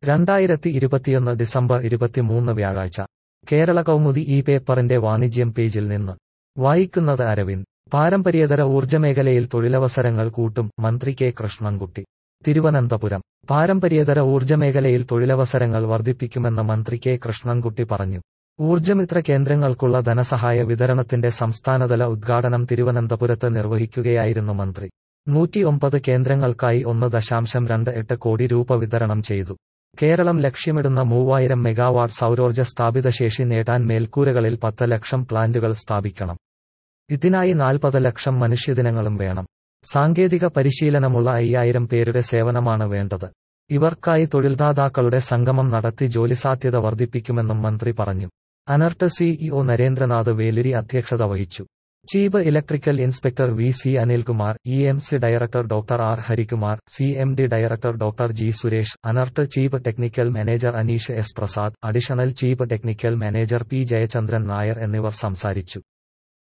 രണ്ടായിരത്തി ഇരുപത്തിയൊന്ന് ഡിസംബർ ഇരുപത്തിമൂന്ന് വ്യാഴാഴ്ച കേരള കൗമുദി ഈ പേപ്പറിന്റെ വാണിജ്യം പേജിൽ നിന്ന് വായിക്കുന്നത് അരവിന്ദ് പാരമ്പര്യേതര ഊർജ്ജമേഖലയിൽ തൊഴിലവസരങ്ങൾ കൂട്ടും മന്ത്രി കെ കൃഷ്ണൻകുട്ടി തിരുവനന്തപുരം പാരമ്പര്യേതര ഊർജ്ജമേഖലയിൽ തൊഴിലവസരങ്ങൾ വർദ്ധിപ്പിക്കുമെന്ന് മന്ത്രി കെ കൃഷ്ണൻകുട്ടി പറഞ്ഞു ഊർജ്ജമിത്ര കേന്ദ്രങ്ങൾക്കുള്ള ധനസഹായ വിതരണത്തിന്റെ സംസ്ഥാനതല ഉദ്ഘാടനം തിരുവനന്തപുരത്ത് നിർവഹിക്കുകയായിരുന്നു മന്ത്രി നൂറ്റിയൊമ്പത് കേന്ദ്രങ്ങൾക്കായി ഒന്ന് ദശാംശം രണ്ട് എട്ട് കോടി രൂപ വിതരണം ചെയ്തു കേരളം ലക്ഷ്യമിടുന്ന മൂവായിരം മെഗാവാട്ട് സൗരോർജ്ജ സ്ഥാപിതശേഷി നേടാൻ മേൽക്കൂരകളിൽ പത്ത് ലക്ഷം പ്ലാന്റുകൾ സ്ഥാപിക്കണം ഇതിനായി നാൽപ്പത് ലക്ഷം മനുഷ്യദിനങ്ങളും വേണം സാങ്കേതിക പരിശീലനമുള്ള അയ്യായിരം പേരുടെ സേവനമാണ് വേണ്ടത് ഇവർക്കായി തൊഴിൽദാതാക്കളുടെ സംഗമം നടത്തി ജോലിസാധ്യത വർദ്ധിപ്പിക്കുമെന്നും മന്ത്രി പറഞ്ഞു അനർട്ട് സിഇഒ നരേന്ദ്രനാഥ് വേലുരി അധ്യക്ഷത വഹിച്ചു chief electrical inspector V C Anilkumar E M C director doctor R Harikumar C M D director doctor G Suresh ANERT chief technical manager Aneesh S Prasad additional chief technical manager P Jayachandran Nair എന്നിവർ സംസാരിച്ചു